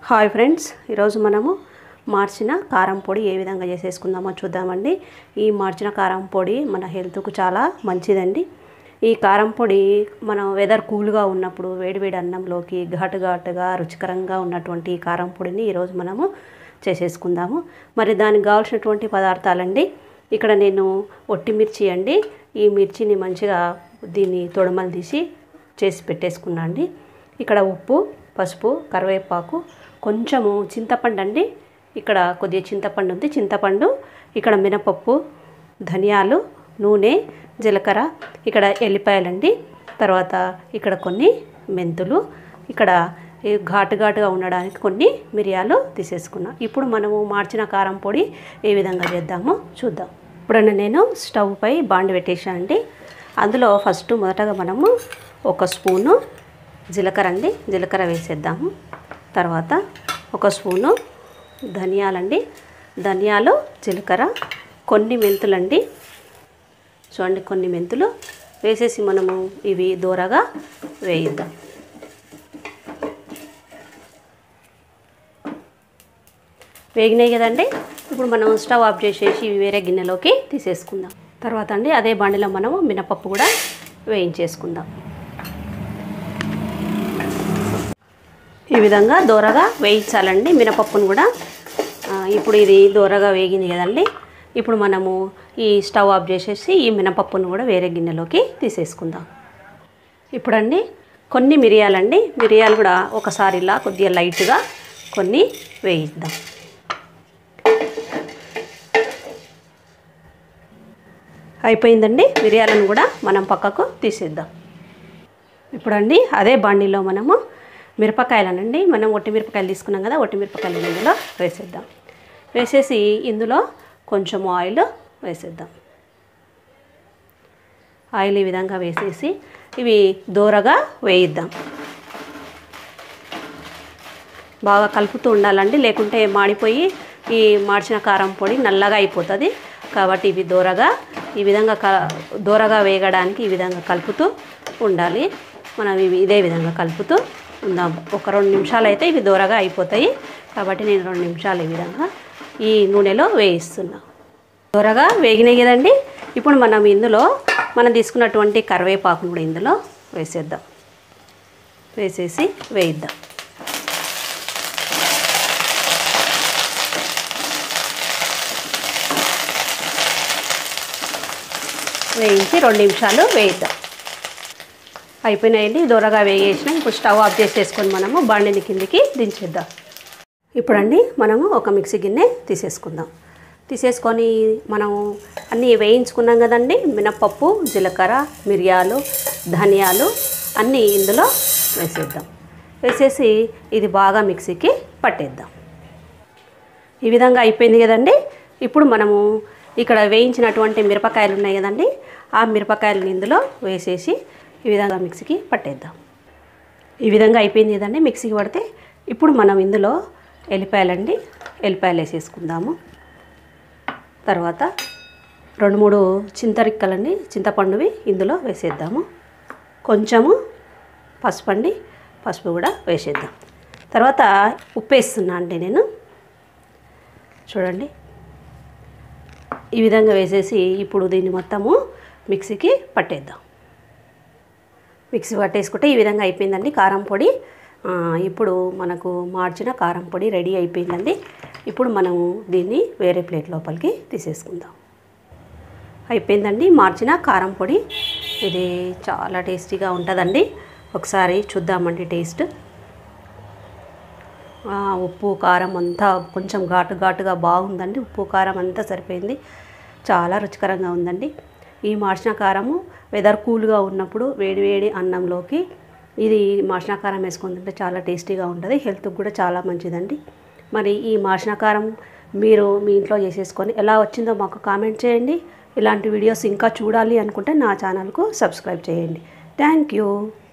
hi friends ఈరోజు మనము మార్చిన కారం పొడి ఏ విధంగా చేసేసుకుందామో చూద్దామండి ఈ మార్చిన కారం పొడి మన హెల్త్కు చాలా మంచిదండి ఈ కారం పొడి మనం వెదర్ కూల్గా ఉన్నప్పుడు వేడివేడి అన్నంలోకి ఘాటు ఘాటుగా రుచికరంగా ఉన్నటువంటి ఈ కారం పొడిని ఈరోజు మనము చేసేసుకుందాము మరి దానికి కావాల్సినటువంటి పదార్థాలండి ఇక్కడ నేను ఒట్టి మిర్చి అండి ఈ మిర్చిని మంచిగా దీన్ని తొడమలు తీసి చేసి పెట్టేసుకున్నా అండి ఇక్కడ ఉప్పు పసుపు కరివేపాకు కొంచెము చింతపండు అండి ఇక్కడ కొద్దిగా చింతపండు ఉంది చింతపండు ఇక్కడ మినపప్పు ధనియాలు నూనె జీలకర్ర ఇక్కడ ఎల్లిపాయలండి తర్వాత ఇక్కడ కొన్ని మెంతులు ఇక్కడ ఈ ఘాటు ఘాటుగా ఉండడానికి కొన్ని మిరియాలు తీసేసుకున్నాం ఇప్పుడు మనము మార్చిన కారం పొడి ఏ విధంగా చేద్దామో చూద్దాం ఇప్పుడన్నా నేను స్టవ్ పై బాండి పెట్టేశానండి అందులో ఫస్ట్ మొదటగా మనము ఒక స్పూను జీలకర్ర అండి జీలకర్ర వేసేద్దాము తర్వాత ఒక స్పూను ధనియాలండి ధనియాలు జీలకర్ర కొన్ని మెంతులండి చూడండి కొన్ని మెంతులు వేసేసి మనము ఇవి దూరగా వేయిద్దాం వేగినాయి కదండి ఇప్పుడు మనం స్టవ్ ఆఫ్ చేసేసి ఇవి వేరే గిన్నెలోకి తీసేసుకుందాం తర్వాత అండి అదే బండిలో మనము మినపప్పు కూడా వేయించేసుకుందాం ఈ విధంగా దూరగా వేయించాలండి మినపప్పును కూడా ఆ, ఇప్పుడు ఇది దూరగా వేగింది కదండి ఇప్పుడు మనము ఈ స్టవ్ ఆఫ్ చేసేసి ఈ మినపప్పును కూడా వేరే గిన్నెలోకి తీసేసుకుందాం ఇప్పుడండి కొన్ని మిరియాలండి మిరియాలు కూడా ఒకసారి ఇలా కొద్దిగా లైట్గా కొన్ని వేయిద్దాం అయిపోయిందండి మిరియాలను కూడా మనం పక్కకు తీసేద్దాం ఇప్పుడండి అదే బాండీలో మనము మిరపకాయలనండి మనం ఒట్టి మిరపకాయలు తీసుకున్నాం కదా ఒట్టి మిరపకాయలు ఇందులో వేసేద్దాం వేసేసి ఇందులో కొంచెం ఆయిల్ వేసేద్దాం ఆయిల్ ఈ విధంగా వేసేసి ఇవి దూరగా వేయిద్దాం బాగా కలుపుతూ ఉండాలండి లేకుంటే మాడిపోయి ఈ మార్చిన కారం పొడి నల్లగా అయిపోతుంది కాబట్టి ఇవి దూరగా ఈ విధంగా క దూరగా వేగడానికి ఈ విధంగా కలుపుతూ ఉండాలి మనం ఇవి ఇదే విధంగా కలుపుతూ ఉందాం ఒక రెండు నిమిషాలు అయితే ఇవి దూరగా అయిపోతాయి కాబట్టి నేను రెండు నిమిషాలు ఈ విధంగా ఈ నూనెలో వేయిస్తున్నా దూరగా వేగినాయి కదండి ఇప్పుడు మనం ఇందులో మనం తీసుకున్నటువంటి కరివేపాకును కూడా ఇందులో వేసేద్దాం వేసేసి వేయిద్దాం వేయించి రెండు నిమిషాలు వేయిద్దాం అయిపోయినాయండి దూరగా వేగేసిన ఇప్పుడు స్టవ్ ఆఫ్ చేసేసుకొని మనము బండిని కిందికి దించేద్దాం ఇప్పుడండి మనము ఒక మిక్సీ గిన్నె తీసేసుకుందాం తీసేసుకొని మనము అన్నీ వేయించుకున్నాం కదండి మినపప్పు జీలకర్ర మిరియాలు ధనియాలు అన్నీ ఇందులో వేసేద్దాం వేసేసి ఇది బాగా మిక్సీకి పట్టేద్దాం ఈ విధంగా అయిపోయింది కదండి ఇప్పుడు మనము ఇక్కడ వేయించినటువంటి మిరపకాయలు ఉన్నాయి కదండి ఆ మిరపకాయలను ఇందులో వేసేసి ఈ విధంగా మిక్సీకి పట్టేద్దాం ఈ విధంగా అయిపోయింది కదండి మిక్సీకి పడితే ఇప్పుడు మనం ఇందులో ఎల్లిపాయలండి ఎల్లిపాయలు వేసేసుకుందాము తర్వాత రెండు మూడు చింతరిక్కలండి చింతపండువి ఇందులో వేసేద్దాము కొంచెము పసుపు అండి పసుపు కూడా వేసేద్దాం తర్వాత ఉప్పు వేస్తున్నా అండి నేను చూడండి ఈ విధంగా వేసేసి ఇప్పుడు దీన్ని మొత్తము మిక్సీకి పట్టేద్దాం మిక్సీ పట్టేసుకుంటే ఈ విధంగా అయిపోయిందండి కారం పొడి ఆ, ఇప్పుడు మనకు మార్చిన కారం పొడి రెడీ అయిపోయిందండి ఇప్పుడు మనము దీన్ని వేరే ప్లేట్ లోపలికి తీసేసుకుందాం అయిపోయిందండి మార్చిన కారం పొడి ఇది చాలా టేస్టీగా ఉంటుందండి ఒకసారి చూద్దామండి టేస్ట్ ఆ, ఉప్పు కారం అంతా కొంచెం ఘాటు ఘాటుగా బాగుందండి ఉప్పు కారం అంతా సరిపోయింది చాలా రుచికరంగా ఉందండి ఈ మార్చిన కారము వెదర్ కూల్గా ఉన్నప్పుడు వేడి వేడి అన్నంలోకి ఇది మార్చిన కారం వేసుకొని తింటే చాలా టేస్టీగా ఉంటుంది హెల్త్కి కూడా చాలా మంచిదండి మరి ఈ మార్చిన కారం మీరు మీ ఇంట్లో చేసేసుకొని ఎలా వచ్చిందో మాకు కామెంట్ చేయండి ఇలాంటి వీడియోస్ ఇంకా చూడాలి అనుకుంటే నా ఛానల్కు సబ్స్క్రైబ్ చేయండి థ్యాంక్ యూ